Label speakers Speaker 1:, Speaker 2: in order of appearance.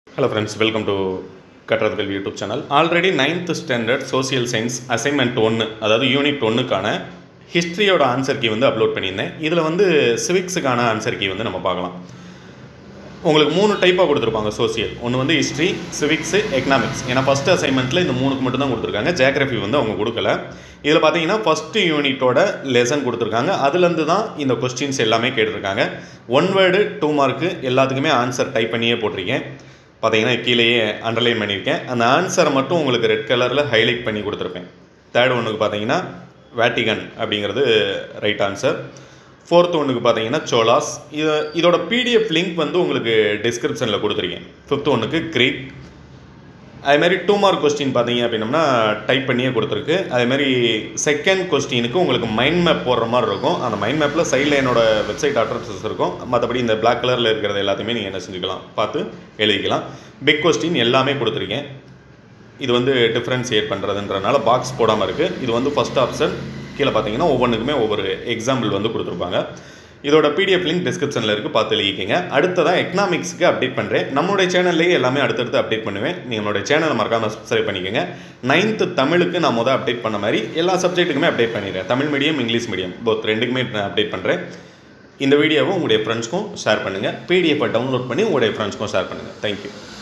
Speaker 1: hello friends welcome to கட்டுறது கல்வி YouTube channel already ninth standard social science assignment ஒன்று அதாவது யூனிட் ஒன்றுக்கான ஹிஸ்ட்ரியோட ஆன்சர் கீ வந்து அப்லோட் பண்ணியிருந்தேன் இதில் வந்து சிவிக்ஸுக்கான ஆன்சர் கீ வந்து நம்ம பார்க்கலாம் உங்களுக்கு மூணு டைப்பாக கொடுத்துருப்பாங்க சோசியல் ஒன்று வந்து ஹிஸ்ட்ரி சிவிக்ஸு எக்கனாமிக்ஸ் ஏன்னா ஃபஸ்ட் அசைன்மெண்ட்டில் இந்த மூணுக்கு மட்டும் தான் கொடுத்துருக்காங்க ஜியாகிரஃபி வந்து அவங்க கொடுக்கல இதில் பார்த்தீங்கன்னா ஃபஸ்ட்டு யூனிட்டோட லெசன் கொடுத்துருக்காங்க அதுலேருந்து தான் இந்த கொஸ்டின்ஸ் எல்லாமே கேட்டிருக்காங்க ஒன் வேர்டு டூ மார்க்கு எல்லாத்துக்குமே ஆன்சர் டைப் பண்ணியே போட்டிருக்கேன் பார்த்தீங்கன்னா கீழேயே அண்டர்லைன் பண்ணியிருக்கேன் அந்த ஆன்சரை மட்டும் உங்களுக்கு ரெட் கலரில் ஹைலைட் பண்ணி கொடுத்துருப்பேன் தேர்ட் ஒன்றுக்கு பார்த்தீங்கன்னா வேட்டிகன் அப்படிங்கிறது ரைட் ஆன்சர் ஃபோர்த் ஒன்றுக்கு பார்த்தீங்கன்னா சோலாஸ் இது இதோட பிடிஎஃப் லிங்க் வந்து உங்களுக்கு டிஸ்கிரிப்ஷனில் கொடுத்துருக்கேன் ஃபிஃப்த் ஒன்றுக்கு கிரீக் அதேமாதிரி டூ மார்க் கொஸ்டின் பார்த்தீங்க அப்படின்னம்னா டைப் பண்ணியே கொடுத்துருக்கு அதேமாதிரி செகண்ட் கொஸ்டினுக்கு உங்களுக்கு மைண்ட் மேப் போடுற மாதிரி இருக்கும் அந்த மைண்ட் மேப்பில் சைடில் என்னோட வெப்சைட் அட்ரஸஸ் இருக்கும் மற்றபடி இந்த பிளாக் கலரில் இருக்கிறது எல்லாத்தையுமே நீங்கள் என்ன செஞ்சுக்கலாம் பார்த்து எழுதிக்கலாம் பிக் கொஸ்டின் எல்லாமே கொடுத்துருக்கேன் இது வந்து டிஃப்ரென்சியேட் பண்ணுறதுன்றனால பாக்ஸ் போடாமல் இருக்குது இது வந்து ஃபஸ்ட் ஆப்ஷன் கீழே பார்த்தீங்கன்னா ஒவ்வொன்றுக்குமே ஒவ்வொரு எக்ஸாம்பிள் வந்து கொடுத்துருப்பாங்க இதோட பிடிஎஃப் லிங்க் டிஸ்கிரிப்ஷனில் இருக்குது பார்த்து எழுதிக்கிங்க அடுத்ததாக எக்கனாமிக்ஸ்க்கு அப்டேட் பண்ணுறேன் நம்மளுடைய சேனல்லேயே எல்லாமே அடுத்தடுத்து அப்டேட் பண்ணுவேன் நீங்கள் என்னோட சேனலை மறக்காமல் சப்ஸ்கிரைப் பண்ணிக்கோங்க நைன்த்து தமிழுக்கு நான் முதல் அப்டேட் பண்ண மாதிரி எல்லா சப்ஜெக்ட்டுக்குமே அப்டேட் பண்ணிடுறேன் Tamil medium English medium both ரெண்டுக்குமே நான் அப்டேட் பண்ணுறேன் இந்த வீடியோவை உங்களுடைய ஃப்ரெண்ட்ஸ்க்கும் ஷேர் பண்ணுங்கள் பிடிஎஃபை டவுன்லோட் பண்ணி உங்களுடைய ஃப்ரெண்ட்ஸ்க்கும் ஷேர் பண்ணுங்கள் தேங்க்யூ